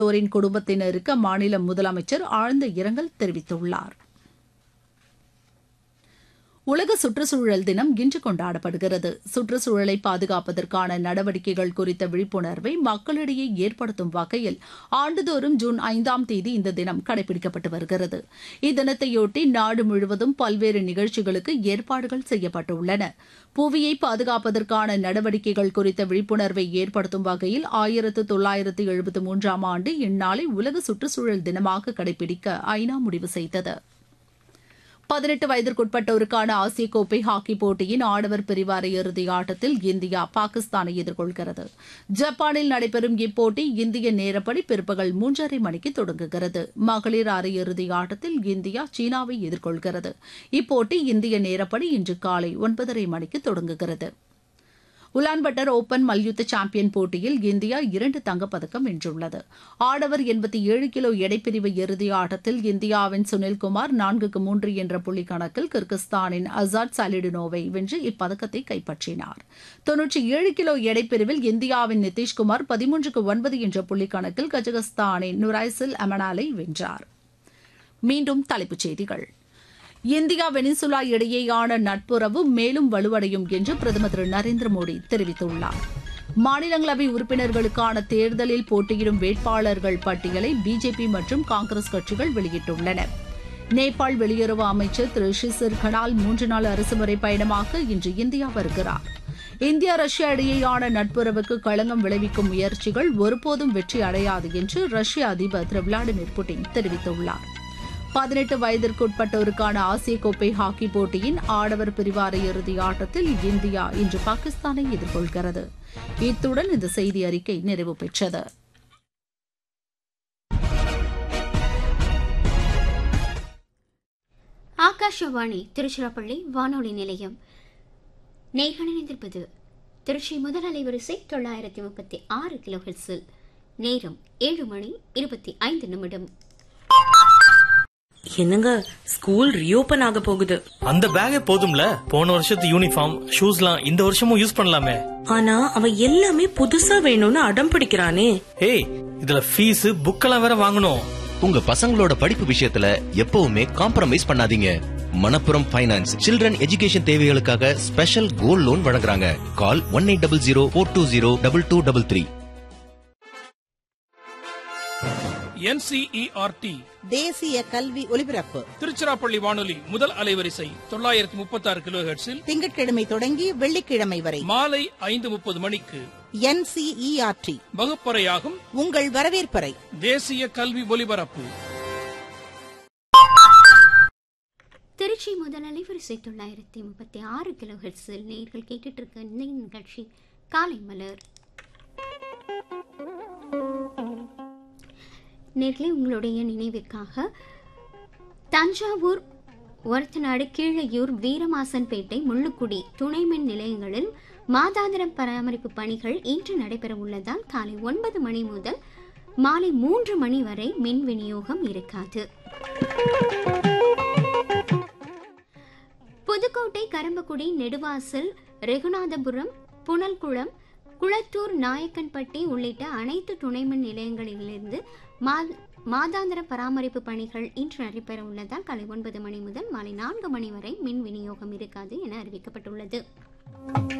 உயிரிழந்தோரின் குடும்பத்தினருக்கு அம்மாநில முதலமைச்சர் ஆழ்ந்த இரங்கல் தெரிவித்துள்ளார் உலக சுற்றுச்சூழல் தினம் இன்று கொண்டாடப்படுகிறது சுற்றுச்சூழலை பாதுகாப்பதற்கான நடவடிக்கைகள் குறித்த விழிப்புணர்வை மக்களிடையே ஏற்படுத்தும் வகையில் ஆண்டுதோறும் ஜூன் ஐந்தாம் தேதி இந்த தினம் கடைபிடிக்கப்பட்டு வருகிறது இத்தினத்தையொட்டி நாடு முழுவதும் பல்வேறு நிகழ்ச்சிகளுக்கு ஏற்பாடுகள் செய்யப்பட்டுள்ளன புவியை பாதுகாப்பதற்கான நடவடிக்கைகள் குறித்த விழிப்புணர்வை ஏற்படுத்தும் வகையில் ஆயிரத்து தொள்ளாயிரத்து எழுபத்து மூன்றாம் ஆண்டு இந்நாளை உலக சுற்றுச்சூழல் தினமாக கடைபிடிக்க ஐநா முடிவு செய்தது பதினெட்டு வயதிற்குட்பட்டோருக்கான ஆசிய கோப்பை ஹாக்கி போட்டியின் ஆடவர் பிரிவு அரையிறுதி ஆட்டத்தில் இந்தியா பாகிஸ்தானை எதிர்கொள்கிறது ஜப்பானில் நடைபெறும் இப்போட்டி இந்திய நேரப்படி பிற்பகல் மூன்றரை மணிக்கு தொடங்குகிறது மகளிர் அரையிறுதி ஆட்டத்தில் இந்தியா சீனாவை எதிர்கொள்கிறது இப்போட்டி இந்திய நேரப்படி இன்று காலை ஒன்பதரை மணிக்கு தொடங்குகிறது உலான்பட்டர் ஓபன் மல்யுத்த சாம்பியன் போட்டியில் இந்தியா இரண்டு தங்கப்பதக்கம் வென்றுள்ளது ஆடவர் எண்பத்தி ஏழு கிலோ எடைப்பிரிவு இறுதி ஆட்டத்தில் இந்தியாவின் சுனில்குமார் நான்குக்கு மூன்று என்ற புள்ளி கணக்கில் கிர்கிஸ்தானின் அசாத் சாலிடினோவை வென்று இப்பதக்கத்தை கைப்பற்றினார் தொன்னூற்றி ஏழு கிலோ எடைப்பிரிவில் இந்தியாவின் நிதிஷ்குமார் பதிமூன்றுக்கு ஒன்பது என்ற புள்ளி கணக்கில் கஜகஸ்தானின் நுரைசில் அமனாலை வென்றார் மீண்டும் தலைப்புச் செய்திகள் இந்தியா வெனிசுலா இடையேயான நட்புறவு மேலும் வலுவடையும் என்று பிரதமர் திரு நரேந்திர மோடி தெரிவித்துள்ளார் மாநிலங்களவை உறுப்பினர்களுக்கான தேர்தலில் போட்டியிடும் வேட்பாளர்கள் பட்டியலை பிஜேபி மற்றும் காங்கிரஸ் கட்சிகள் வெளியிட்டுள்ளன நேபாள் வெளியுறவு அமைச்சர் திரு ஷிசிர் கனால் மூன்று நாள் அரசுமுறை பயணமாக இன்று இந்தியா வருகிறார் இந்தியா ரஷ்யா இடையேயான நட்புறவுக்கு களங்கம் விளைவிக்கும் முயற்சிகள் ஒருபோதும் வெற்றி அடையாது என்று ரஷ்ய அதிபர் திரு விளாடிமிர் புட்டின் தெரிவித்துள்ளார் பதினெட்டு வயதிற்குட்பட்டோருக்கான ஆசிய கோப்பை ஹாக்கி போட்டியின் ஆடவர் பிரிவு அரையிறுதி ஆட்டத்தில் இந்தியா இன்று பாகிஸ்தானை எதிர்கொள்கிறது இத்துடன் இந்த செய்தி அறிக்கை நிறைவு பெற்றது ஆகாஷவாணி திருச்சிராப்பள்ளி வானொலி நிலையம் நேர்களிணைந்திருப்பது திருச்சி முதல் அலைவரிசை தொள்ளாயிரத்தி முப்பத்தி ஆறு கிலோஹெட்ஸில் நேரம் ஏழு மணி இருபத்தி ஐந்து நிமிடம் என்னங்க ஸ்கூல் ரீஓபன் ஆக போகுது அந்த பேக்கே போதும்ல போன வருஷத்து யூனிஃபார்ம் ஷூஸ்லாம் இந்த வருஷமும் யூஸ் பண்ணலாமே ஆனா அவன் எல்லாமே புதுசா வேணும்னு அடம் பிடிக்கிறானே ஏய் இதுல ஃபீஸ் புக்கெல்லாம் வேற வாங்கணும் உங்க பசங்களோட படிப்பு விஷயத்துல எப்பவுமே காம்ப்ரமைஸ் பண்ணாதீங்க மணப்புரம் ஃபைனான்ஸ் சில்ட்ரன் எஜுகேஷன் தேவைகளுக்காக ஸ்பெஷல் கோல்ட் லோன் வழங்குறாங்க call one eight double zero four two zero double two double three NCERT தேசிய கல்வி ஒலிபரப்பு திருச்சிராப்பள்ளி வானொலி முதல் அலைவரிசை தொள்ளாயிரத்தி முப்பத்தி ஆறு கிலோ திங்கட்கிழமை தொடங்கி வெள்ளிக்கிழமை வரை மாலை ஐந்து முப்பது மணிக்கு என்சிஇஆர்டி வகுப்பறையாகும் உங்கள் வரவேற்பறை தேசிய கல்வி ஒலிபரப்பு திருச்சி முதல் அலைவரிசை தொள்ளாயிரத்தி முப்பத்தி ஆறு கிலோஹெட்ஸில் நேர்கள் கேட்டுட்டு இருக்க இந்த நிகழ்ச்சி காலை மலர் நேர்களே உங்களுடைய நினைவிற்காக தஞ்சாவூர் ஒரத்தநாடு கீழையூர் வீரமாசன்பேட்டை முள்ளுக்குடி துணை மின் நிலையங்களில் மாதாந்திர பராமரிப்பு பணிகள் இன்று நடைபெற உள்ளதால் காலை ஒன்பது மணி முதல் மாலை மூன்று மணி வரை மின் விநியோகம் இருக்காது புதுக்கோட்டை கரம்பக்குடி நெடுவாசல் ரெகுநாதபுரம் புனல்குளம் குளத்தூர் நாயக்கன்பட்டி உள்ளிட்ட அனைத்து துணைமின் நிலையங்களிலிருந்து மா- மாதாந்திர பராமரிப்பு பணிகள் இன்று நடைபெற உள்ளதால் காலை ஒன்பது மணி முதல் மாலை நான்கு மணி வரை மின் விநியோகம் இருக்காது என அறிவிக்கப்பட்டுள்ளது